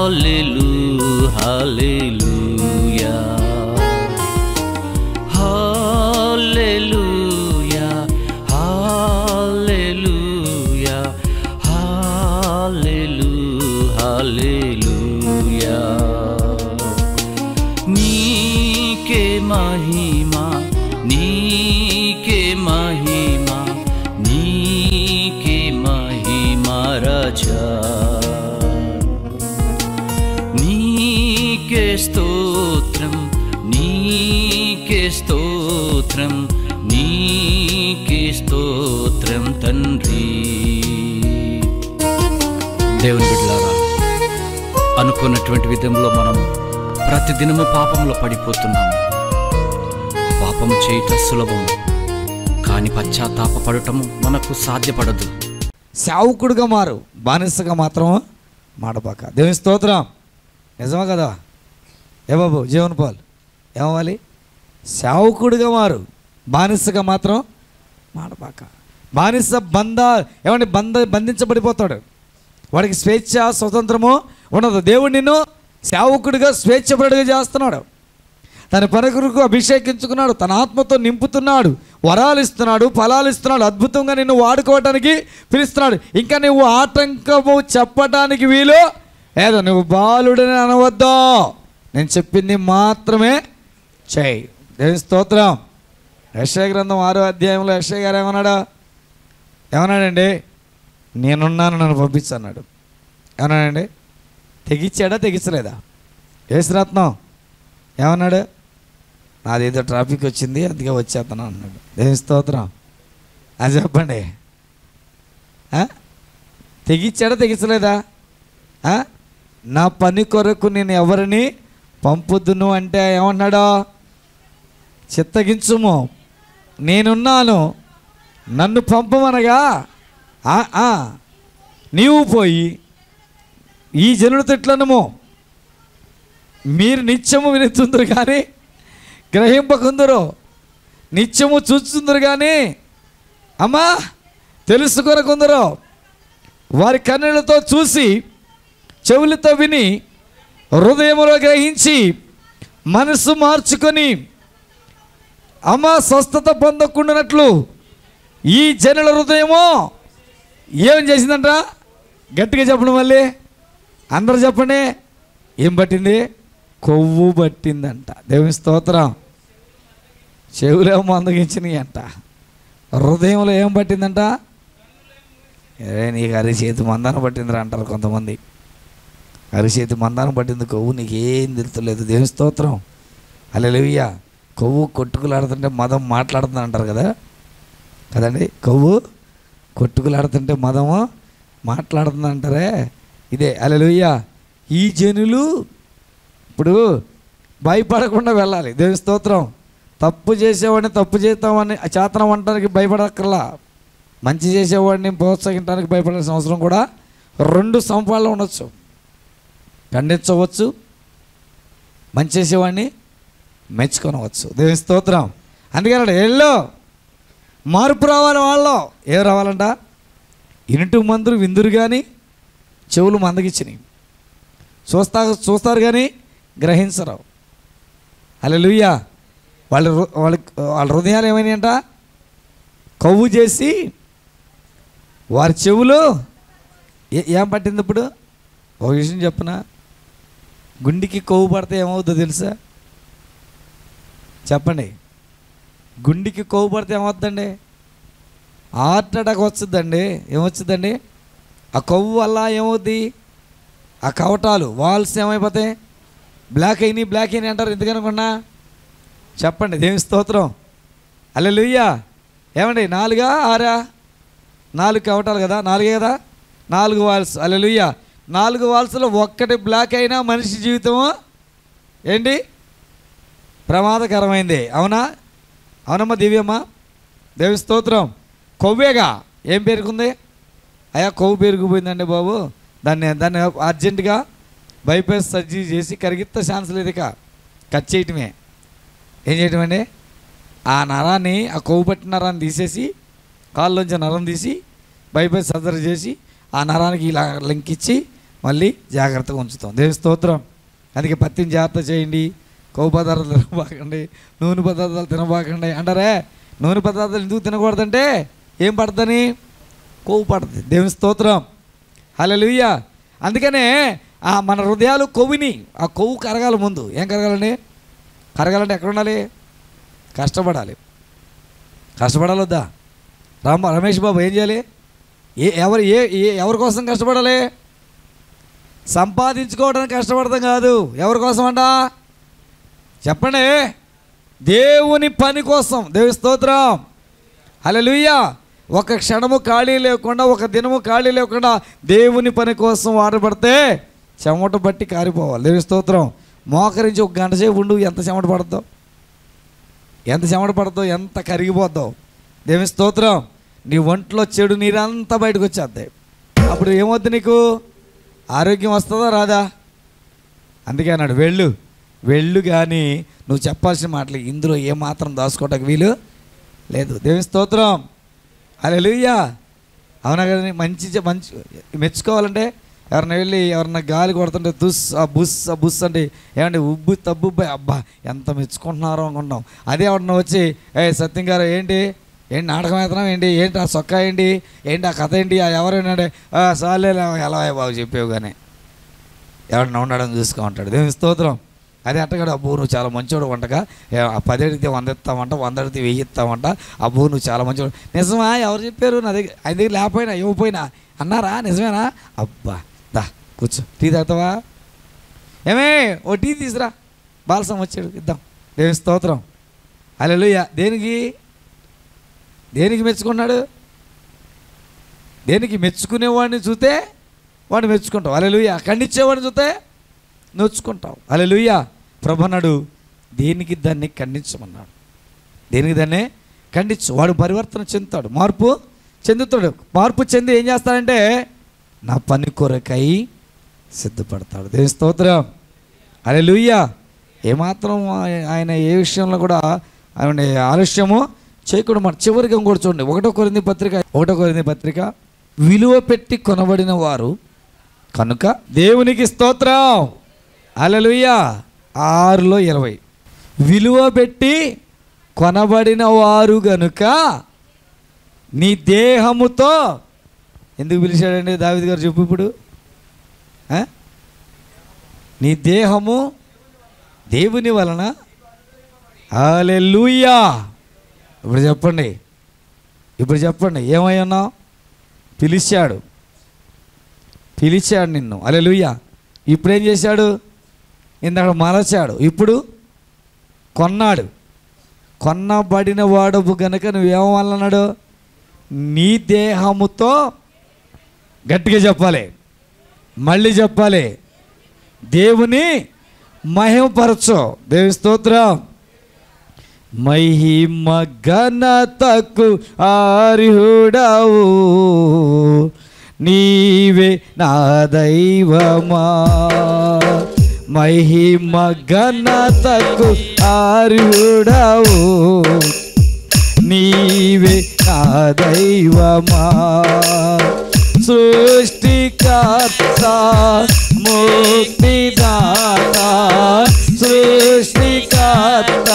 hallelujah, hallelujah, hallelujah, hallelujah, hallelujah. నీకే మహిమా నీకే మహిమా నీకే మహిమా రాజా నీకే స్తోత్రం నీకే స్తోత్రం నీకే స్తోత్రం తండ్రి దేవుని బిడ్డలారా అనుకున్నటువంటి విధంలో మనం ప్రతిదినము పాపంలో పడిపోతున్నాము పాపం చేయటం సులభం కానీ పశ్చాత్తాపడటము మనకు సాధ్యపడదు సేవకుడుగా మారు బానిసగా మాత్రం మాడబాక దేవుని స్తోత్రం నిజమా కదా ఏ బాబు జీవన్ పాల్ ఏమవ్వాలి సేవకుడిగా మారు బానిసగా మాత్రం మాడబాక బానిస బంధ ఏమంటే బంధ బంధించబడిపోతాడు వాడికి స్వేచ్ఛ స్వతంత్రము ఉండదు దేవుడు నిన్ను సేవకుడిగా స్వేచ్ఛపరుడిగా చేస్తున్నాడు తన పరకులకు అభిషేకించుకున్నాడు తన ఆత్మతో నింపుతున్నాడు వరాలు ఇస్తున్నాడు ఫలాలు ఇస్తున్నాడు అద్భుతంగా నిన్ను వాడుకోవటానికి పిలుస్తున్నాడు ఇంకా నువ్వు ఆటంకము చెప్పటానికి వీలు ఏదో నువ్వు బాలుడని అనవద్దు నేను చెప్పింది మాత్రమే చేయి దేవి స్తోత్రం యశయ గ్రంథం ఆరో అధ్యాయంలో యశయ గారు ఏమన్నాడు ఏమన్నాడండి నేనున్నాను నన్ను పంపించు అన్నాడు ఏమన్నాడండి తెగించాడా తెగించలేదా ఏసురత్నం ఏమన్నాడు నాదేదో ట్రాఫిక్ వచ్చింది అందుకే వచ్చేస్తాను అన్నాడు దేని స్తోత్రం అది చెప్పండి ఆ? తెగించాడా తెగించలేదా ఆ? నా పని కొరకు నేను ఎవరిని పంపుదును అంటే ఏమన్నాడో చిత్తగించుము నేనున్నాను నన్ను పంపమనగా ఆ, ఆ, నీవు పోయి ఈ జనుల తిట్లనము మీరు నిత్యము వినుతుందరు కానీ గ్రహింపకుందరు నిత్యము చూస్తుందరు కానీ అమ్మా తెలుసుకొనకుందరు వారి కన్నులతో చూసి చెవులతో విని హృదయములో గ్రహించి మనసు మార్చుకొని అమ్మ స్వస్థత పొందకుండానట్లు ఈ జనుల హృదయము ఏం చేసిందంట గట్టిగా చెప్పండి మళ్ళీ అందరూ చెప్పండి ఏం పట్టింది కొవ్వు పట్టిందంట దేవుని స్తోత్రం చెవులేమో మందగించినాయి అంట హృదయంలో ఏం పట్టిందంట ఏ నీకు అరిచేతి మందానం పట్టిందిరా అంటారు కొంతమంది అరిచేతి మందానం పట్టింది కొవ్వు నీకేం తెలుస్తలేదు దేవుని స్తోత్రం అల్లెలుయ్య కొవ్వు కొట్టుకులాడుతుంటే మదం మాట్లాడుతుంది అంటారు కదా కదండి కొవ్వు కొట్టుకులాడుతుంటే మదము మాట్లాడుతుంది అంటారే ఇదే అల్లెలుయ్య ఈ జనులు ఇప్పుడు భయపడకుండా వెళ్ళాలి దేవుని స్తోత్రం తప్పు చేసేవాడిని తప్పు చేస్తామని చేతనం అనడానికి భయపడక్కర్లా మంచి చేసేవాడిని ప్రోత్సహించడానికి భయపడాల్సిన అవసరం కూడా రెండు సంపాలు ఉండొచ్చు ఖండించవచ్చు మంచి చేసేవాడిని మెచ్చుకొనవచ్చు దేవుని స్తోత్రం అందుకని ఎల్లో మార్పు రావాలి వాళ్ళు ఏం రావాలంట ఇనుటు మందులు విందురు కానీ చెవులు మందగిచ్చినాయి చూస్తా చూస్తారు కానీ గ్రహించరు అలా వాళ్ళ హృ- వాళ్ళ వాళ్ళ హృదయాలు ఏమైనాయంట కవ్వు చేసి వారి చెవులు ఏ- ఏం పట్టింది ఇప్పుడు ఒక విషయం చెప్పనా గుండెకి కొవ్వు పడితే ఏమవుతుందో తెలుసా చెప్పండి గుండెకి కొవ్వు పడితే ఏమవుతుందండి హార్ట్ అటాక్ వస్తుందండి ఏమొచ్చుద్దండి ఆ కొవ్వు వల్ల ఏమవుద్ది ఆ కవటాలు వాల్స్ ఏమైపోతాయి బ్లాక్ అయినాయి బ్లాక్ అయినాయి అంటారు ఎందుకనుకున్నా చెప్పండి దేవి స్తోత్రం అల్లె లుయ్యా ఏమండి నాలుగా ఆరా నాలుగు కవటాలు కదా నాలుగే కదా నాలుగు వాల్స్ అల్లె లుయ్యా నాలుగు వాల్స్లో ఒక్కటి బ్లాక్ అయినా మనిషి జీవితము ఏంటి ప్రమాదకరమైంది అవునా అవునమ్మా దివ్యమ్మ దేవి స్తోత్రం కొవ్వేగా ఏం పేరుకుంది అయ్యా కొవ్వు పెరిగిపోయిందండి బాబు దాన్ని దాన్ని అర్జెంటుగా బైపాస్ సర్జరీ చేసి కరిగిత్త ఛాన్స్ లేదు ఇక కట్ చేయటమే ఏం చేయటం అండి ఆ నరాన్ని ఆ కొవ్వు పట్టిన నరాన్ని తీసేసి కాళ్ళలోంచి నరం తీసి బైపాస్ సర్జరీ చేసి ఆ నరానికి ఇలా లింక్ ఇచ్చి మళ్ళీ జాగ్రత్తగా ఉంచుతాం దేవి స్తోత్రం అందుకే పత్తిని జాగ్రత్త చేయండి కొవ్వు పదార్థాలు తినబాకండి నూనె పదార్థాలు తినబాకండి అంటారే నూనె పదార్థాలు ఎందుకు తినకూడదంటే ఏం పడుతుంది కొవ్వు పడుతుంది దేవుని స్తోత్రం హల్లెలూయ అందుకనే ఆ మన హృదయాలు కొవ్వుని ఆ కొవ్వు కరగాలి ముందు ఏం కరగాలండి కరగాలంటే ఎక్కడ ఉండాలి కష్టపడాలి కష్టపడాలి వద్దా రామ రమేష్ బాబు ఏం చేయాలి ఏ ఎవరు ఏ ఏ ఎవరి కోసం కష్టపడాలి సంపాదించుకోవడానికి కష్టపడతాం కాదు ఎవరి కోసం అంట చెప్పండి దేవుని పని కోసం దేవి స్తోత్రం హల్లెలూయా ఒక క్షణము ఖాళీ లేకుండా ఒక దినము ఖాళీ లేకుండా దేవుని పని కోసం వాడబడితే చెమట బట్టి కారిపోవాలి దేవి స్తోత్రం మోకరించి ఒక గంట సేపు ఉండు ఎంత చెమట పడతావు ఎంత చెమట పడతావు ఎంత కరిగిపోతావు దేవుని స్తోత్రం నీ ఒంట్లో చెడు నీరంతా బయటకు వచ్చేద్ది అప్పుడు ఏమవుద్ది నీకు ఆరోగ్యం వస్తుందా రాదా అందుకే అన్నాడు వెళ్ళు వెళ్ళు కానీ నువ్వు చెప్పాల్సిన మాటలు ఇందులో ఏమాత్రం దాచుకోవటానికి వీలు లేదు దేవుని స్తోత్రం అలా లూయ్యా అవునా కదా మంచి చె- మంచి మెచ్చుకోవాలంటే ఎవరన్నా వెళ్ళి ఎవరన్నా గాలి కొడుతుంటే దుస్ ఆ బుస్ ఆ బుస్ అంటే ఏమంటే ఉబ్బు తబ్బు అబ్బా ఎంత మెచ్చుకుంటున్నారో అనుకుంటాం అదే ఎవరన్నా వచ్చి ఏ సత్యం గారు ఏంటి ఏంటి నాటకం వేస్తున్నాం ఏంటి ఏంటి ఆ సొక్క ఏంటి ఏంటి ఆ కథ ఏంటి ఆ ఎవరైనా సాలే ఎలా బాబు చెప్పావు కానీ ఎవరన్నా ఉండడం చూసుకో ఉంటాడు దేవుని స్తోత్రం అదే అట్టగాడు అబ్బో నువ్వు చాలా మంచోడు వంటగా ఏ, ఆ పది అడిగితే వంద ఇస్తామంట వంద అడిగితే వెయ్యి ఇస్తామంట అబ్బో నువ్వు చాలా మంచోడు నిజమా ఎవరు చెప్పారు నా దగ్గర ఆయన దగ్గర లేకపోయినా ఇవ్వపోయినా అన్నారా నిజమేనా అబ్బా దా కూర్చో టీ తాగుతావా ఏమే ఓ టీ తీసురా బాలసం వచ్చాడు ఇద్దాం దేవుని స్తోత్రం అలెలుయ్య దేనికి దేనికి మెచ్చుకున్నాడు దేనికి మెచ్చుకునేవాడిని చూస్తే వాడిని మెచ్చుకుంటావు అలెలుయ్య ఖండించేవాడిని చూస్తే నొచ్చుకుంటావు అలెలుయ్య ప్రభన్నాడు దేనికి దాన్ని ఖండించమన్నాడు దేనికి దాన్ని ఖండించు వాడు పరివర్తన చెందుతాడు మార్పు చెందుతాడు మార్పు చెంది ఏం చేస్తాడంటే నా పని కొరకై సిద్ధపడతాడు దేని స్తోత్రం అరే ఏమాత్రం ఆయ- ఆయన ఏ విషయంలో కూడా ఆయన ఆలస్యము చేయకూడదు మన చివరిగా ఇంకోటి చూడండి ఒకటో కొరింది పత్రిక ఒకటో కొరింది పత్రిక విలువ పెట్టి కొనబడిన వారు కనుక దేవునికి స్తోత్రం అలలుయ్య ఆరులో ఇరవై విలువ పెట్టి కొనబడిన వారు గనుక నీ దేహముతో ఎందుకు పిలిచాడండి దావిద్ గారు చెప్పు ఇప్పుడు ఆ? నీ దేహము దేవుని వలన హల్లెలూయా ఇప్పుడు చెప్పండి ఇప్పుడు చెప్పండి ఏమై ఉన్నావు పిలిచాడు పిలిచాడు నిన్ను అలెలుయ్యా ఇప్పుడు ఏం చేశాడు ఇందాక మలచాడు ఇప్పుడు కొన్నాడు కొన్నబడిన వాడవు గనుక నువ్వేమన్నాడు నీ దేహముతో గట్టిగా చెప్పాలి మళ్ళీ చెప్పాలి దేవుని మహిమపరచు దేవి స్తోత్రం మహిమ ఘనతకు ఆర్హుడవు నీవే నా దైవమా మహిమ ఘనతకు ఆర్హుడవు నీవే నా దైవమా సృష్టికర్త ముక్తిదాత సృష్టికర్త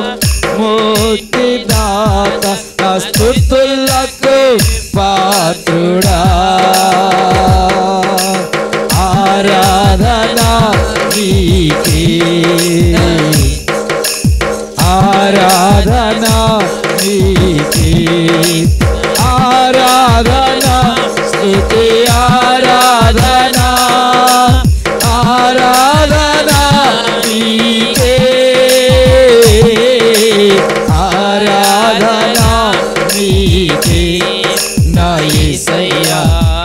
ముక్తిదాత నా స్తుతులకు పాత్రుడా ఆరాధన నీకే ఆరాధన నీకే ఆరాధన స్తుతి ఆరాధన ఆరాధన నీకే ఆరాధన నీకే నా యేసయ్యా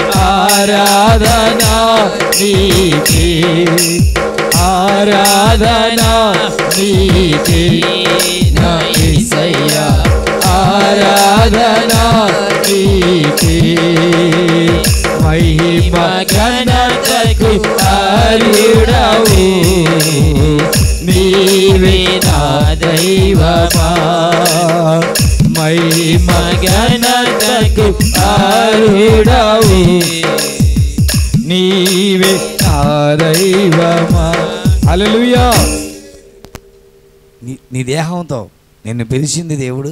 ఆరాధన నీకే ఆరాధన నీకే నా యేసయ్యా ఆరాధన నీకే మహిమ ఘనతకు అరుడవు నీవే నా దైవమా మహిమ ఘనతకు అరుడవు నీవే హల్లెలూయా నీ నీ దేహంతో నిన్ను పిలిచింది దేవుడు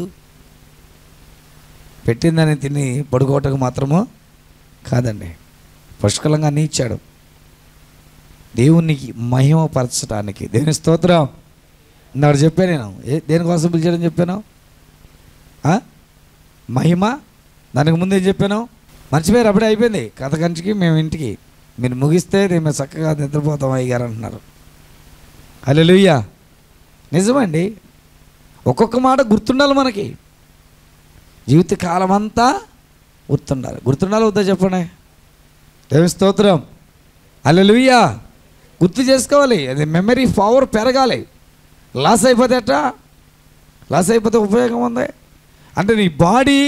పెట్టిందని తిని పడుకోవటకు మాత్రము కాదండి పుష్కలంగా అన్నీ ఇచ్చాడు దేవునికి మహిమపరచడానికి దేవుని స్తోత్రం ఇందాక చెప్పాను నేను ఏ దేనికోసం పిలిచాడని చెప్పాను ఆ? మహిమ దానికి ముందు ఏం చెప్పాను మర్చిపోయారు అప్పుడే అయిపోయింది కథ కంచికి మేము ఇంటికి మీరు ముగిస్తే మేము చక్కగా నిద్రపోతాం అయ్యారు అంటున్నారు హల్లెలూయా నిజమండి ఒక్కొక్క మాట గుర్తుండాలి మనకి జీవిత కాలం అంతా గుర్తుండాలి గుర్తుండాలి వద్దా చెప్పండి దేవి స్తోత్రం హల్లెలూయా గుర్తు చేసుకోవాలి అది మెమరీ పవర్ పెరగాలి లాస్ అయిపోతే ఎట్టా లాస్ అయిపోతే ఉపయోగం ఉంది అంటే నీ బాడీ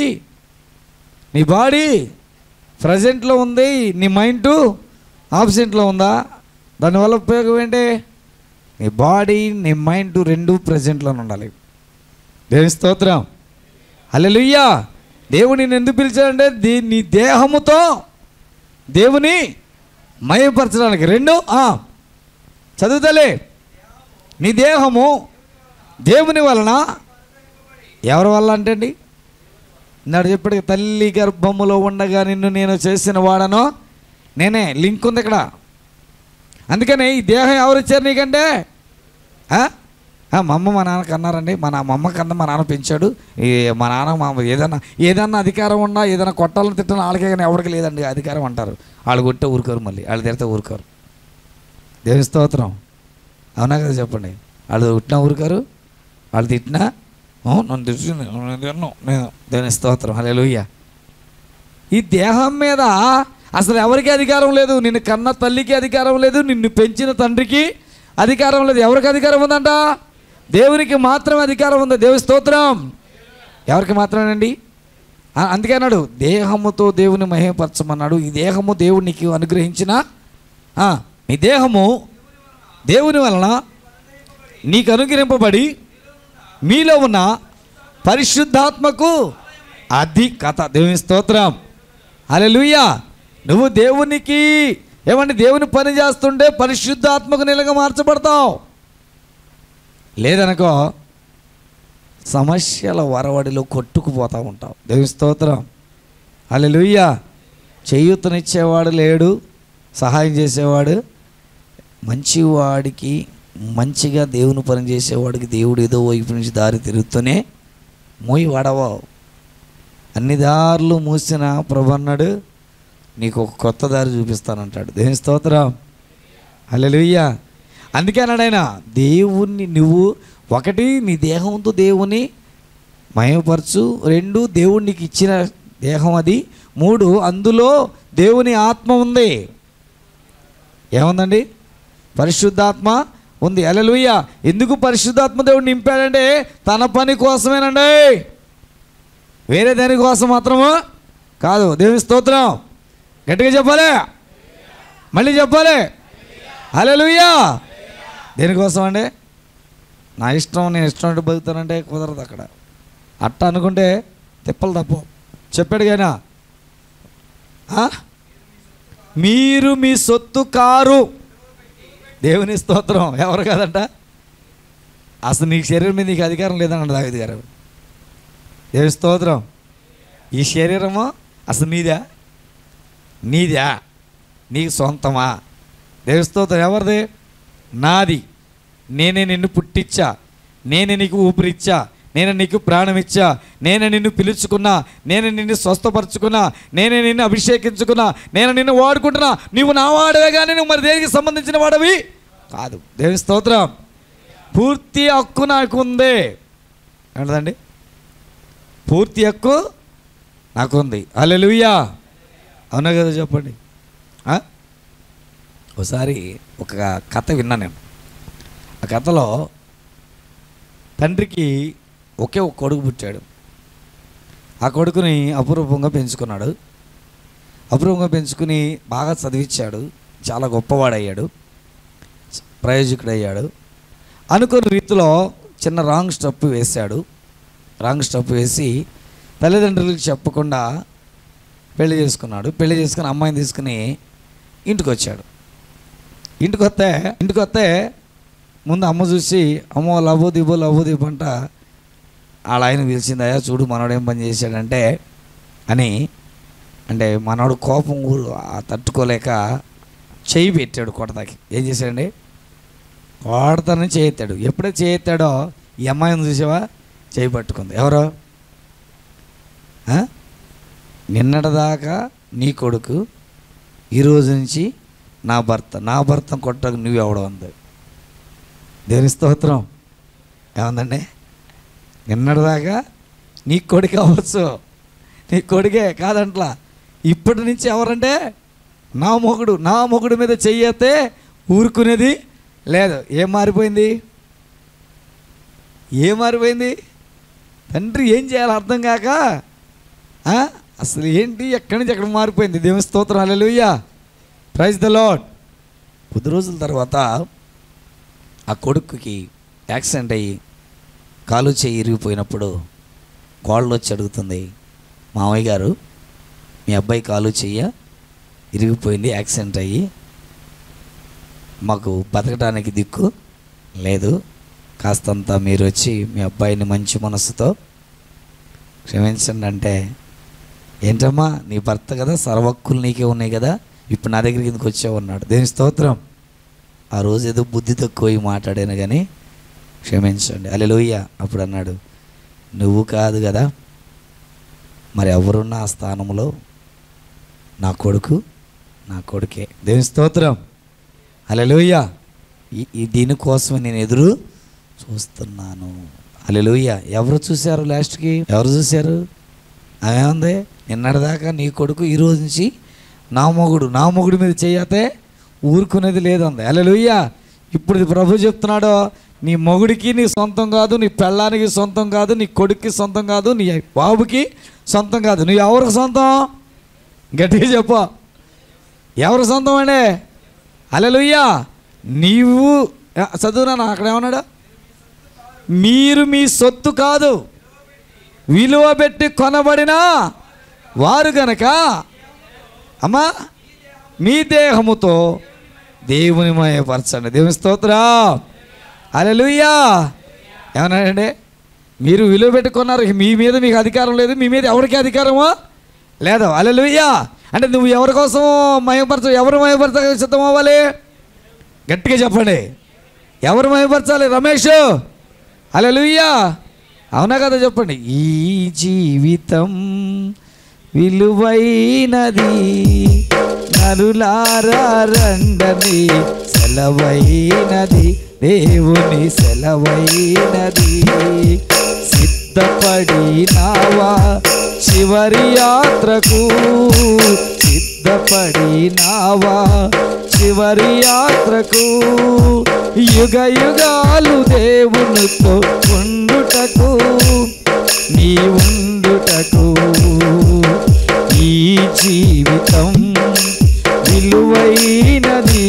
నీ బాడీ ప్రజెంట్లో ఉంది నీ మైండ్ ఆబ్సెంట్లో ఉందా దానివల్ల ఉపయోగం ఏంటి నీ బాడీ నీ మైండ్ రెండు ప్రజెంట్లోనే ఉండాలి దేవుని స్తోత్రం హల్లెలూయా దేవుని నిన్ను ఎందుకు పిలిచాడంటే దీ నీ దేహముతో దేవుని మయపరచడానికి రెండు ఆ, చదువుతలే నీ దేహము దేవుని వలన ఎవరి వల్ల అంటే అండి నాడు చెప్పాడు తల్లి గర్భములో ఉండగా నిన్ను నేను చేసిన వాడను నేనే లింక్ ఉంది ఇక్కడ అందుకని ఈ దేహం ఎవరు ఇచ్చారు నీకంటే ఆ? ఆ, మా అమ్మ మా నాన్న కన్నారండి మా నా మా అమ్మ కన్నా మా నాన్న పెంచాడు ఈ మా నాన్న మా ఏదన్నా ఏదన్నా అధికారం ఉన్నా ఏదైనా కొట్టాలని తిట్టాలని వాళ్ళకే కానీ ఎవరికి లేదండి అధికారం అంటారు వాళ్ళు కొట్టే ఊరుకోరు మళ్ళీ వాళ్ళు తిడితే ఊరుకోరు దేవుని స్తోత్రం అవునా కదా చెప్పండి వాళ్ళు కొట్టినా ఊరుకోరు వాళ్ళు తిట్టినా "ఓ, నన్ను తిట్టింది నేను తిన్నాను నేను దేవుని స్తోత్రం హల్లెలూయా ఈ దేహం మీద అసలు ఎవరికి అధికారం లేదు నిన్ను కన్న తల్లికి అధికారం లేదు నిన్ను పెంచిన తండ్రికి అధికారం లేదు ఎవరికి అధికారం ఉందంట దేవునికి మాత్రమే అధికారం ఉంది దేవుని స్తోత్రం ఎవరికి మాత్రమేనండి ఆ- అందుకే అన్నాడు దేహముతో దేవుని మహిమపరచమన్నాడు ఈ దేహము దేవుడు నీకు అనుగ్రహించిన ఆ, ఈ దేహము దేవుని వలన నీకు అనుగ్రహింపబడి మీలో ఉన్న పరిశుద్ధాత్మకు అది కథ దేవుని స్తోత్రం హల్లెలూయా నువ్వు దేవునికి ఏమండి దేవుని పని చేస్తుంటే పరిశుద్ధాత్మకు నిలగా మార్చబడతావు లేదనుకో సమస్యల వరవడిలో కొట్టుకుపోతూ ఉంటావు దేవుని స్తోత్రం హల్లెలూయా చేయూతనిచ్చేవాడు లేడు సహాయం చేసేవాడు మంచివాడికి మంచిగా దేవుని పని చేసేవాడికి దేవుడు ఏదో వైపు నుంచి దారి తిరుగుతూనే మోయి వాడవావు అన్ని దారులు మూసిన ప్రభు అన్నాడు నీకు ఒక కొత్త దారి చూపిస్తానంటాడు దేవుని స్తోత్రం హల్లెలూయా అందుకే అన్నాడు ఆయన దేవుణ్ణి నువ్వు ఒకటి నీ దేహంతో దేవుని మయపరచు రెండు దేవుడు నీకు ఇచ్చిన దేహం అది మూడు అందులో దేవుని ఆత్మ ఉంది ఏముందండి పరిశుద్ధాత్మ ఉంది అలలుయ్య ఎందుకు పరిశుద్ధాత్మ దేవుడు నింపాడంటే తన పని కోసమేనండి వేరే దాని కోసం మాత్రము కాదు దేవుని స్తోత్రం గట్టిగా చెప్పాలి మళ్ళీ చెప్పాలి అలలుయ్యా దేనికోసం అండి నా ఇష్టం నేను ఇష్టం అంటే బతుకుతానంటే కుదరదు అక్కడ అట్ట అనుకుంటే తిప్పలు తప్పు చెప్పాడు కానీ మీరు మీ సొత్తు కారు దేవుని స్తోత్రం ఎవరు కాదంట అసలు నీకు శరీరం మీద నీకు అధికారం లేదన్నాడు దావిది గారు దేవుని స్తోత్రం ఈ శరీరము అసలు నీదా నీదా నీకు సొంతమా దేవుని స్తోత్రం ఎవరిది నాది నేనే నిన్ను పుట్టించా నేనే నీకు ఊపిరిచ్చా నేను నీకు ప్రాణం ఇచ్చా నేనే నిన్ను పిలుచుకున్నా నేనే నిన్ను స్వస్థపరచుకున్నా నేనే నిన్ను అభిషేకించుకున్నా నేను నిన్ను వాడుకుంటున్నా నువ్వు నా వాడవే కానీ నువ్వు మరి దేనికి సంబంధించిన వాడవి కాదు దేవి స్తోత్రం పూర్తి హక్కు నాకు ఉంది ఏంటండి పూర్తి హక్కు నాకుంది అల్లెలుయ్యా అవునా కదా చెప్పండి ఆ? ఒకసారి ఒక కథ విన్నా నేను ఆ కథలో తండ్రికి ఒకే ఒక కొడుకు పుట్టాడు ఆ కొడుకుని అపూర్వంగా పెంచుకున్నాడు అపూర్వంగా పెంచుకుని బాగా చదివించాడు చాలా గొప్పవాడయ్యాడు ప్రయోజకుడయ్యాడు అనుకున్న రీతిలో చిన్న రాంగ్ స్టెప్ వేశాడు రాంగ్ స్టెప్ వేసి తల్లిదండ్రులకు చెప్పకుండా పెళ్లి చేసుకున్నాడు పెళ్లి చేసుకుని అమ్మాయిని తీసుకుని ఇంటికి వచ్చాడు ఇంటికి వస్తే ఇంటికి వస్తే ముందు అమ్మ చూసి అమ్మో లవ్వు దిబ్బు లవ్వు దిబ్బు అంట వాళ్ళ ఆయన పిలిచింది అయ్యా చూడు మనోడు ఏం పని చేశాడంటే అని అంటే మనోడు కోపం ఊరు- ఆ తట్టుకోలేక చేయి పెట్టాడు కొడతాకి ఏం చేశాడండి కొడతానని చేయెత్తాడు ఎప్పుడైతే చేయెత్తాడో ఈ అమ్మాయిని చూసావా చేయి పట్టుకుంది ఎవరో ఆ? నిన్నటిదాకా నీ కొడుకు ఈ రోజు నుంచి నా భర్త నా భర్త కొట్టకు నువ్వెవడం ఉంది దేని స్తోత్రం ఏమందండి నిన్నటిదాకా నీ కొడుకు అవ్వచ్చు నీ కొడుకే కాదంట్లా ఇప్పటి నుంచి ఎవరంటే నా మొగుడు నా మొగుడు మీద చెయ్యతే ఊరుకునేది లేదు ఏం మారిపోయింది ఏం మారిపోయింది తండ్రి ఏం చేయాలో అర్థం కాక ఆ? అసలు ఏంటి ఎక్కడి నుంచి ఎక్కడ మారిపోయింది దేవుని స్తోత్రం అల్లెలుయ్యా ప్రైజ్ ద లాడ్ కొద్ది రోజుల తర్వాత ఆ కొడుకుకి యాక్సిడెంట్ అయ్యి కాలు చేయి ఇరిగిపోయినప్పుడు కోళ్ళు వచ్చి అడుగుతుంది మామయ్య గారు మీ అబ్బాయి కాలు చెయ్య ఇరిగిపోయింది యాక్సిడెంట్ అయ్యి మాకు బతకడానికి దిక్కు లేదు కాస్తంత మీరు వచ్చి మీ అబ్బాయిని మంచి మనసుతో క్షమించండి అంటే ఏంటమ్మా నీ భర్త కదా సర్వక్కులు నీకే ఉన్నాయి కదా ఇప్పుడు నా దగ్గరికి ఎందుకు వచ్చావు అన్నాడు దేని స్తోత్రం ఆ రోజు ఏదో బుద్ధి తక్కువ మాట్లాడాను కానీ క్షమించండి అలెలోయ్య అప్పుడు అన్నాడు నువ్వు కాదు కదా మరి ఎవరున్న ఆ స్థానంలో నా కొడుకు నా కొడుకే దేవుని స్తోత్రం అలెలోయ్య ఈ ఈ దీనికోసమే నేను ఎదురు చూస్తున్నాను అలెలోయ్య ఎవరు చూశారు లాస్ట్కి ఎవరు చూశారు ఏముంది నిన్నటిదాకా నీ కొడుకు ఈ రోజు నుంచి నా మొగుడు నా మొగుడు మీద చేయతే ఊరుకునేది లేదంది అలెలుయ్య ఇప్పుడు ఇది ప్రభు చెప్తున్నాడు నీ మొగుడికి నీ సొంతం కాదు నీ పెళ్ళానికి సొంతం కాదు నీ కొడుక్కి సొంతం కాదు నీ బాబుకి సొంతం కాదు నువ్వు ఎవరికి సొంతం గట్టిగా చెప్పు ఎవరు సొంతం అండి అలెలుయ్యా నీవు ఆ, చదువునా అక్కడ ఏమన్నాడు మీరు మీ సొత్తు కాదు విలువ పెట్టి కొనబడిన వారు గనక అమ్మా మీ దేహముతో దేవుని మయపరచండి దేవుని స్తోత్రం అలెలుయ్యా ఏమన్నాడండి మీరు విలువ పెట్టుకున్నారు ఇక మీ మీద మీకు అధికారం లేదు మీ మీద ఎవరికి అధికారమో లేదు అలెలుయ్యా అంటే నువ్వు ఎవరి కోసం మయపరచ ఎవరు మయపరచ సిద్ధం అవ్వాలి గట్టిగా చెప్పండి ఎవరు మయపరచాలి రమేష్ అలెలుయ్యా అవునా కదా చెప్పండి ఈ జీవితం విలువైనది నరులారా రండని సెలవైనది దేవుని సెలవైనది సిద్ధపడినావా చివరి యాత్రకు సిద్ధపడినావా చివరి యాత్రకు యుగ యుగాలు దేవునితో ఉండుటకు నీ ఉండుటకు ఈ జీవితం విలువైనది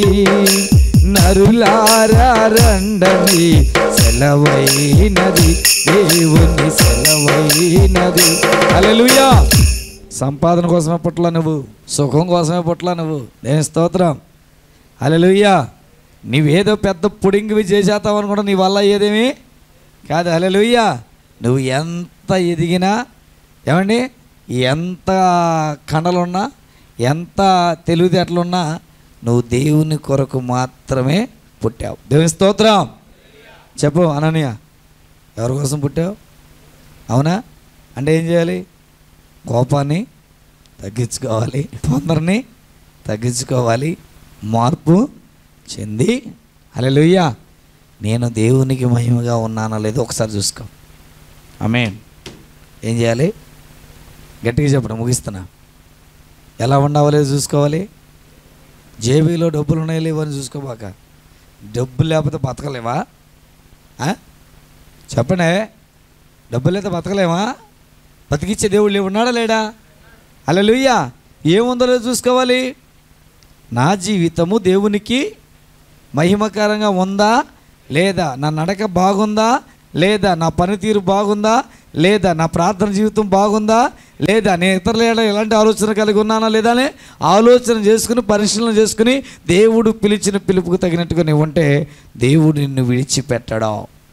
నరులారా రండని సెలవైనది దేవుని సెలవైనది అలలుయా సంపాదన కోసమే పుట్ల నువ్వు సుఖం కోసమే పుట్ల నువ్వు నేను స్తోత్రం అలలుయ్యా నువ్వేదో పెద్ద పుడింగివి చేసేస్తావు అనుకుంటా నీ వల్ల ఏదేమి కాదు అలలుయ్యా నువ్వు ఎంత ఎదిగినా ఏమండి ఎంత కండలున్నా ఎంత తెలివితేటలున్నా నువ్వు దేవుని కొరకు మాత్రమే పుట్టావు దేవుని స్తోత్రం చెప్పు అననీయ ఎవరి కోసం పుట్టావు అవునా అంటే ఏం చేయాలి కోపాన్ని తగ్గించుకోవాలి తొందరని తగ్గించుకోవాలి మార్పు చెంది అలెలుయ్యా నేను దేవునికి మహిమగా ఉన్నానో లేదో ఒకసారి చూసుకో ఆమె ఏం చేయాలి గట్టిగా చెప్పడం ముగిస్తున్నా ఎలా ఉండవో లేదో చూసుకోవాలి జేబీలో డబ్బులు ఉన్నాయో లేవో అని చూసుకోబాక డబ్బులు లేకపోతే బతకలేవా ఆ? చెప్పండి డబ్బులు అయితే బతకలేమా బతికిచ్చే దేవుడు లేవు ఉన్నాడా లేడా అలా లుయ్యా ఏముందో లేదో చూసుకోవాలి నా జీవితము దేవునికి మహిమకరంగా ఉందా లేదా నా నడక బాగుందా లేదా నా పనితీరు బాగుందా లేదా నా ప్రార్థన జీవితం బాగుందా లేదా నేను ఇతరుల ఏడ ఎలాంటి ఆలోచన కలిగి ఉన్నానా లేదా అని ఆలోచన చేసుకుని పరిశీలన చేసుకుని దేవుడు పిలిచిన పిలుపుకు తగినట్టుగా నువ్వు ఉంటే దేవుడు నిన్ను విడిచిపెట్టడం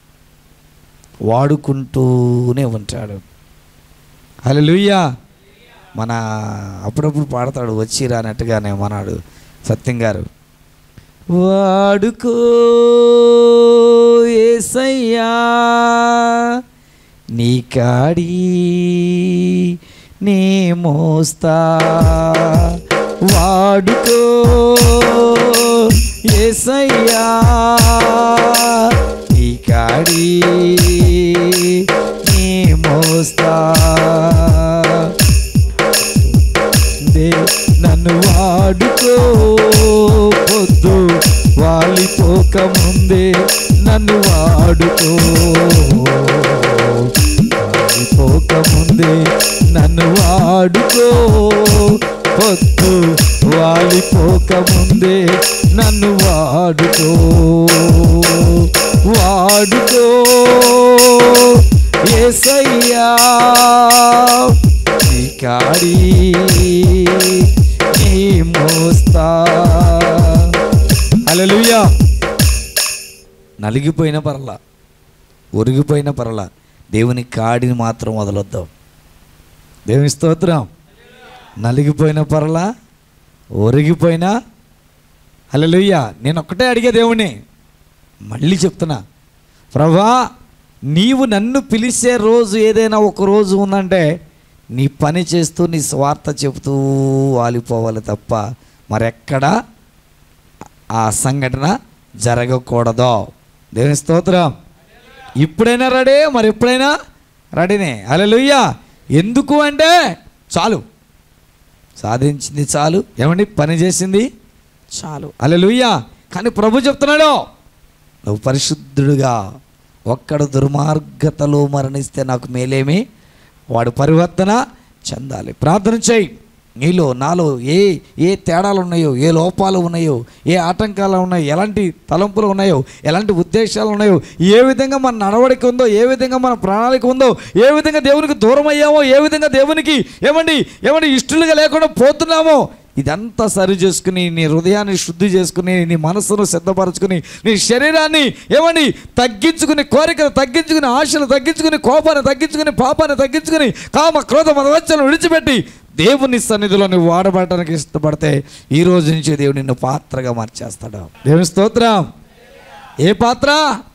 వాడుకుంటూనే ఉంటాడు హల్లెలూయా మన అప్పుడప్పుడు పాడతాడు వచ్చి రానట్టుగానే మనాడు సత్యం గారు వాడుకో ఏసయ్యా నీ కాడి నీ మోస్తా వాడుకో ఏసయ్యా నీ కాడి నీ మోస్తా దే నన్ను వాడుకో పొద్దు వాలిపోక ముందే నన్ను వాడుకో వాలిపోక ముందే నన్ను వాడుకో పొద్దు వాలిపోక ముందే నన్ను వాడుకో వాడుకో ఏసయ్యా నీ కాడి నీ మోస్తా హల్లెలూయా నలిగిపోయిన పరల ఒరిగిపోయిన పరల దేవుని కాడిని మాత్రం వదలొద్దాం దేవుని స్తోత్రం నలిగిపోయిన పరల ఒరిగిపోయిన హల్లెలూయా నేను ఒక్కటే అడిగే దేవుణ్ణి మళ్ళీ చెప్తున్నా ప్రభా నీవు నన్ను పిలిచే రోజు ఏదైనా ఒక రోజు ఉందంటే నీ పని చేస్తూ నీ స్వార్థ చెబుతూ వాలిపోవాలి తప్ప మరెక్కడా ఆ సంఘటన జరగకూడదు దేవుని స్తోత్రం ఇప్పుడైనా రెడీ మరి ఎప్పుడైనా రెడీనే అలెలుయ్యా ఎందుకు అంటే చాలు సాధించింది చాలు ఏమండి పని చేసింది చాలు అలెలుయ్యా కానీ ప్రభు చెప్తున్నాడు నువ్వు పరిశుద్ధుడుగా ఒక్కడు దుర్మార్గతలో మరణిస్తే నాకు మేలేమి వాడు పరివర్తన చెందాలి ప్రార్థన చేయి నీలో నాలో ఏ ఏ తేడాలు ఉన్నాయో ఏ లోపాలు ఉన్నాయో ఏ ఆటంకాలు ఉన్నాయో ఎలాంటి తలంపులు ఉన్నాయో ఎలాంటి ఉద్దేశాలు ఉన్నాయో ఏ విధంగా మన నడవడిక ఉందో ఏ విధంగా మన ప్రణాళిక ఉందో ఏ విధంగా దేవునికి దూరం అయ్యామో ఏ విధంగా దేవునికి ఏమండి ఏమండి ఇష్టలుగా లేకుండా పోతున్నామో ఇదంతా సరి చేసుకుని నీ హృదయాన్ని శుద్ధి చేసుకుని నీ మనసును సిద్ధపరచుకుని నీ శరీరాన్ని ఏమని తగ్గించుకుని కోరికలు తగ్గించుకుని ఆశలు తగ్గించుకుని కోపాన్ని తగ్గించుకుని పాపాన్ని తగ్గించుకుని కామ క్రోధ మనవచ్చలను విడిచిపెట్టి దేవుని సన్నిధిలో నువ్వు వాడబడటానికి ఇష్టపడితే ఈ రోజు నుంచి దేవుడు నిన్ను పాత్రగా మార్చేస్తాడు దేవుని స్తోత్రం ఏ పాత్ర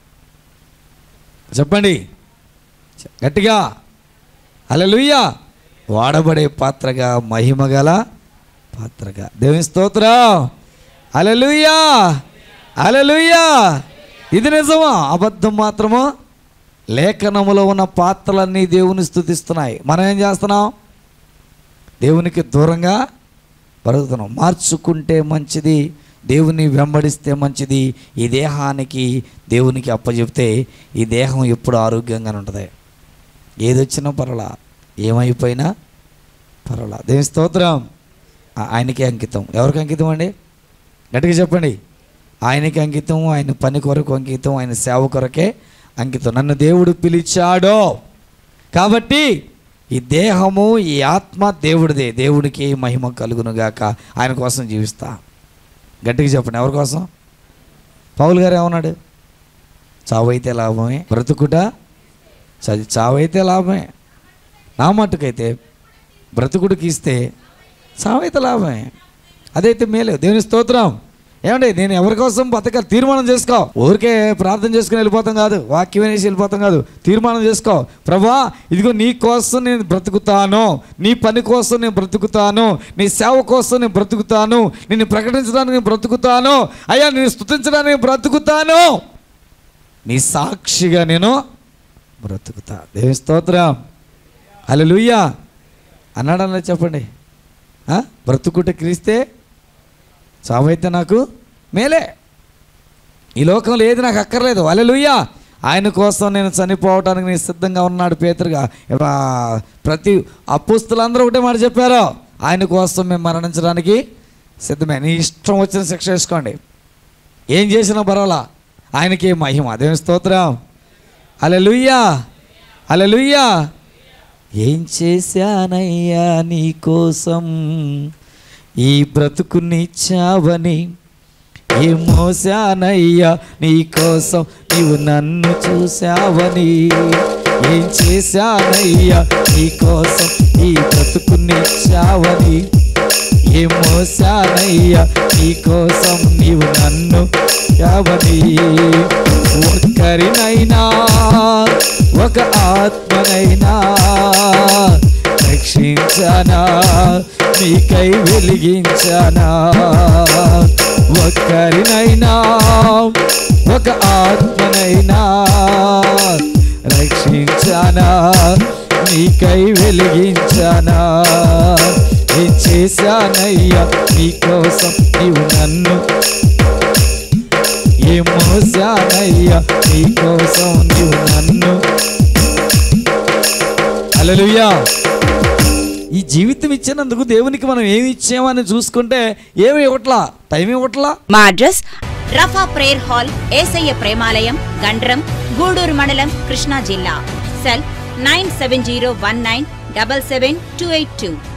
చెప్పండి గట్టిగా అలలుయ్య వాడబడే పాత్రగా మహిమగల పాత్రగా దేవుని స్తోత్రం అలలుయ్యా అలలుయ్యా ఇది నిజమా అబద్ధం మాత్రమో లేఖనములో ఉన్న పాత్రలన్నీ దేవుని స్థుతిస్తున్నాయి మనం ఏం చేస్తున్నాం దేవునికి దూరంగా బ్రతుకుతున్నాం మార్చుకుంటే మంచిది దేవుని వెంబడిస్తే మంచిది ఈ దేహానికి దేవునికి అప్పచెప్తే ఈ దేహం ఎప్పుడు ఆరోగ్యంగానే ఉంటుంది ఏది వచ్చినా పర్వాలా ఏమైపోయినా పర్వాలా దేవుని స్తోత్రం ఆ- ఆయనకే అంకితం ఎవరికి అంకితం అండి గట్టిగా చెప్పండి ఆయనకి అంకితం ఆయన పని కొరకు అంకితం ఆయన సేవ కొరకే అంకితం నన్ను దేవుడు పిలిచాడో కాబట్టి ఈ దేహము ఈ ఆత్మ దేవుడిదే దేవుడికి మహిమ కలుగునుగాక ఆయన కోసం జీవిస్తా గట్టిగా చెప్పండి ఎవరి కోసం పౌలు గారు ఏమన్నాడు చావైతే లాభమే బ్రతుకుట చది చావైతే లాభమే నా మట్టుకైతే బ్రతుకుడికి ఇస్తే చావైతే లాభమే అదైతే మేలే దేవుని స్తోత్రం ఏమండి నేను ఎవరి కోసం బతకాలి తీర్మానం చేసుకో ఊరికే ప్రార్థన చేసుకుని వెళ్ళిపోతాం కాదు వాక్యం వేసి వెళ్ళిపోతాం కాదు తీర్మానం చేసుకో ప్రభా ఇదిగో నీ కోసం నేను బ్రతుకుతాను నీ పని కోసం నేను బ్రతుకుతాను నీ సేవ కోసం నేను బ్రతుకుతాను నిన్ను ప్రకటించడానికి నేను బ్రతుకుతాను అయ్యా నేను స్తుతించడానికి నేను బ్రతుకుతాను నీ సాక్షిగా నేను బ్రతుకుతా దేవి స్తోత్రం అలలుయ్యా అన్నాడన్నా చెప్పండి ఆ? బ్రతుకుట క్రీస్తే చావైతే నాకు మేలే ఈ లోకంలో ఏది నాకు అక్కర్లేదు అలెలుయ్యా ఆయన కోసం నేను చనిపోవటానికి నేను సిద్ధంగా ఉన్నాడు పేతురుగా ఆ, ప్రతి అప్పుస్తులందరూ ఒకటే మాట చెప్పారు ఆయన కోసం మేము మరణించడానికి సిద్ధమే నీ ఇష్టం వచ్చిన శిక్ష వేసుకోండి ఏం చేసినా పర్వాలా ఆయనకి మహిమ అదేం స్తోత్రం అలెలుయ్యా హల్లెలూయా ఏం చేశానయ్యా నీ కోసం ఈ బ్రతుకునిచ్చావని ఏం మోసానయ్యా నీ కోసం నీవు నన్ను చూసావని ఏం చేశానయ్యా నీ కోసం ఈ బ్రతుకునిచ్చావని ఏం మోసానయ్యా నీ కోసం నీవు నన్ను యావని ఒక్కరినైనా ఒక ఆత్మనైనా రక్షించనా నీకై వెలిగించనా ఒక్కరినైనా ఒక ఆత్మనైనా రక్షించనా నీకై వెలిగించనా ఏం చేశానయ్యా నీకోసం నీవు నన్ను ఏం మోసానయ్యా నీకోసం నీవు నన్ను హల్లెలూయా ఈ జీవితం ఇచ్చినందుకు దేవునికి మనం ఏమి ఇచ్చామని చూసుకుంటే ఏమి ఇవ్వట్లా టైం ఇవ్వట్లా మా address Rapha prayer hall Yesayya Premalayam Gandram Guduru మండలం కృష్ణా జిల్లా cell nine seven zero one nine double seven two eight two